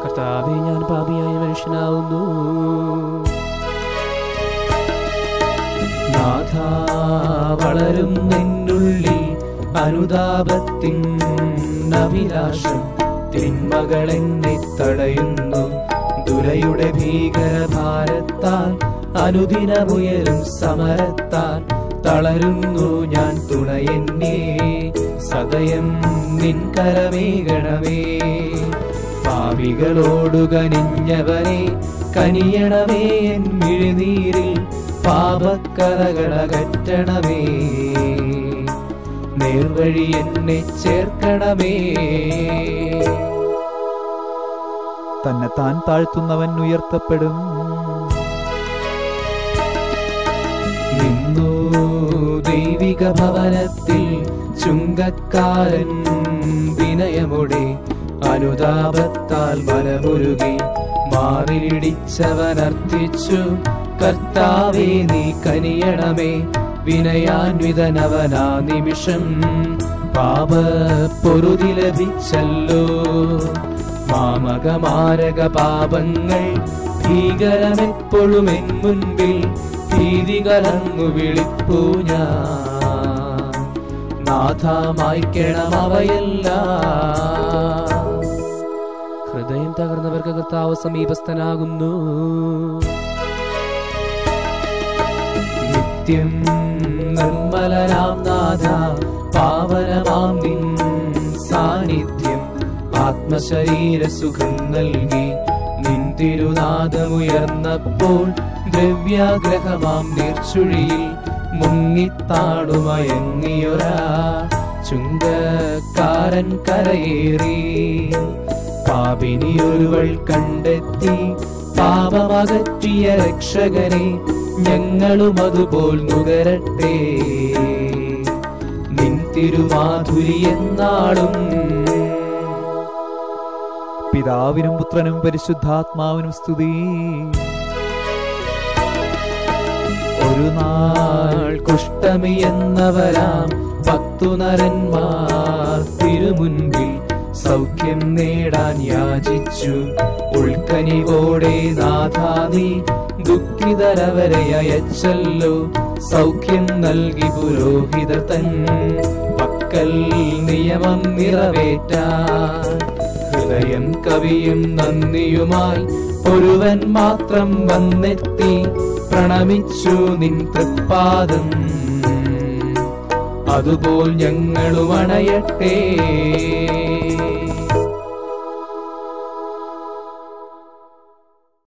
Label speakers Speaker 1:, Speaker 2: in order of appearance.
Speaker 1: കർത്താവെ ഞാൻ പാപിയായ മനുഷ്യനാവുന്നു നാഥ വളരും നിന്നുള്ളിൽ അനുതാപത്തിൻ അഭിലാഷം തിന്മകൾ എന്നെ തടയുന്നു ദുരയുടെ ഭീകരഭാരത്താൽ അനുദിനമുയരും സമരത്താൽ തളരുന്നു ഞാൻ തുണയെന്നെ സദയം നിൻ കരമേകണമേ പാപികളോടു കനിഞ്ഞവനെ കനിയണമേ എൻ മിഴിനീരിൽ പാപക്കറകളകറ്റണമേ നേർവഴി എന്നെ ചേർക്കണമേ
Speaker 2: തന്നെ താൻ താഴ്ത്തുന്നവൻ ഉയർത്തപ്പെടും
Speaker 1: നിന്നു ദൈവിക ഭവനത്തിൽ ചുങ്കക്കാരൻ വിനയമുടെ അനുതാപത്താൽ മനമുരുകി മാറിലിടിച്ചവൻ അർത്ഥിച്ചു കർത്താവേ നീ കനിയണമേ വിനയാന്വിതനവനാ നിമിഷം പാപ പൊറുതി ലഭിച്ചല്ലോ മാമകമാരക പാപങ്ങൾ ഭീകരമെപ്പോഴും എൻ മുൻപിൽ ഭീതി കലർന്നു വിളിപ്പൂ ഞാൻ നാഥ മായ്ക്കണം അവയെല്ലാം ഹൃദയം തകർന്നവർക്ക് കർത്താവ് സമീപസ്ഥനാകുന്നു നിത്യം നിർമ്മലനാം നാഥ പാവനമാം നിൻ സാന്നിധ്യം ആത്മശരീര സുഖം നൽകി നിൻ തിരുനാദമുയർന്നപ്പോൾ ദ്രവ്യാഗ്രഹമാം നീർച്ചുഴിയിൽ മുങ്ങിത്താടുമയങ്ങിയൊരാ ചുങ്കക്കാരൻ കരയേറി പാപിനിയൊരുവൾ കണ്ടെത്തി പാപമകറ്റിയ രക്ഷകനെ ഞങ്ങളും അതുപോൽ നുകരട്ടെ നിൻ തിരുമാധുരി എന്നാളും
Speaker 2: പിതാവിനും പുത്രനും പരിശുദ്ധാത്മാവിനും സ്തുതി
Speaker 1: ഒരു നാൾ കുഷ്ടമി എന്നവരാം പത്തു നരന്മാർ തിരുമുൻപിൽ സൗഖ്യം നേടാൻ യാചിച്ചു ഉൾക്കനിവോടെ നാഥാനി ദുഃഖിതരവരെ അയച്ചല്ലോ സൗഖ്യം നൽകി പുരോഹിത തൻ പക്കൽ നിയമം നിറവേറ്റാൻ ഹൃദയം കവിയും നന്ദിയുമായി ഒരുവൻ മാത്രം വന്നെത്തി പ്രണമിച്ചു നിൻ തൃപ്പാദം അതുപോൽ ഞങ്ങളും അണയട്ടെ